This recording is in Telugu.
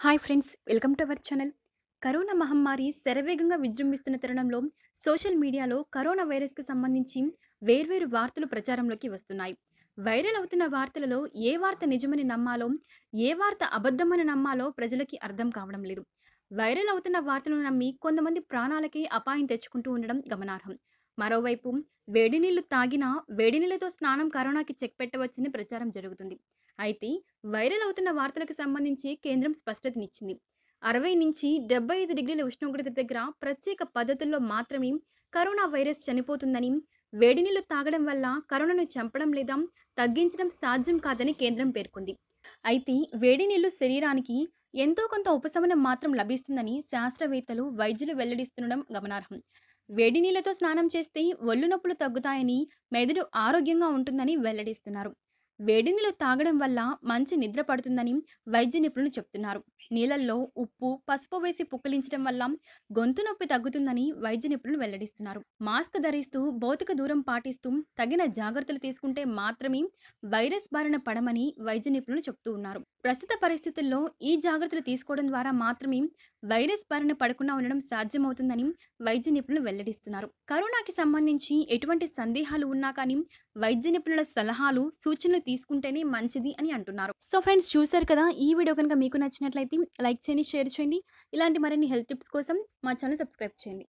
hi friends welcome to our channel corona మహమ్మారి శరవేగంగా విజృంభిస్తున్న తరుణంలో సోషల్ మీడియాలో కరోనా వైరస్కి సంబంధించి వేర్వేరు వార్తలు ప్రచారంలోకి వస్తున్నాయి వైరల్ అవుతున్న వార్తలలో ఏ వార్త నిజమని నమ్మాలో ఏ వార్త అబద్ధమని నమ్మాలో ప్రజలకి అర్థం కావడం లేదు వైరల్ అవుతున్న వార్తలను నమ్మి కొంతమంది ప్రాణాలకి అపాయం తెచ్చుకుంటూ ఉండడం గమనార్హం మరోవైపు వేడి నీళ్లు తాగినా వేడి నీళ్ళతో స్నానం కరోనాకి చెక్ పెట్టవచ్చని ప్రచారం జరుగుతుంది అయితే వైరల్ అవుతున్న వార్తలకు సంబంధించి కేంద్రం స్పష్టతనిచ్చింది అరవై నుంచి డెబ్బై ఐదు డిగ్రీల ఉష్ణోగ్రత దగ్గర ప్రత్యేక పద్ధతుల్లో మాత్రమే కరోనా వైరస్ చనిపోతుందని వేడి నీళ్లు తాగడం వల్ల కరోనాను చంపడం లేదా తగ్గించడం సాధ్యం కాదని కేంద్రం పేర్కొంది అయితే వేడి నీళ్లు శరీరానికి ఎంతో కొంత ఉపశమనం మాత్రం లభిస్తుందని శాస్త్రవేత్తలు వైద్యులు వెల్లడిస్తుండడం గమనార్హం వేడి నీళ్లతో స్నానం చేస్తే ఒళ్ళు నొప్పులు తగ్గుతాయని మెదడు ఆరోగ్యంగా ఉంటుందని వెల్లడిస్తున్నారు వేడి నీళ్ళు తాగడం వల్ల మంచి నిద్ర పడుతుందని వైద్య నిపుణులు చెప్తున్నారు నీళ్ళల్లో ఉప్పు పసుపు వేసి పుక్కిలించడం వల్ల గొంతు నొప్పి తగ్గుతుందని వైద్య నిపుణులు వెల్లడిస్తున్నారు మాస్క్ ధరిస్తూ భౌతిక దూరం పాటిస్తూ తగిన జాగ్రత్తలు తీసుకుంటే మాత్రమే వైరస్ బారిన పడమని వైద్య నిపుణులు చెప్తూ ఉన్నారు ప్రస్తుత పరిస్థితుల్లో ఈ జాగ్రత్తలు తీసుకోవడం ద్వారా మాత్రమే వైరస్ బారిన పడకుండా ఉండడం సాధ్యమవుతుందని వైద్య నిపుణులు వెల్లడిస్తున్నారు కరోనాకి సంబంధించి ఎటువంటి సందేహాలు ఉన్నా కానీ వైద్య నిపుణుల సలహాలు సూచనలు తీసుకుంటేనే మంచిది అని అంటున్నారు సో ఫ్రెండ్స్ చూశారు కదా ఈ వీడియో కనుక మీకు నచ్చినట్లయితే లైక్ చేయండి షేర్ చేయండి ఇలాంటి మరిన్ని హెల్త్ టిప్స్ కోసం మా ఛానల్ సబ్స్క్రైబ్ చేయండి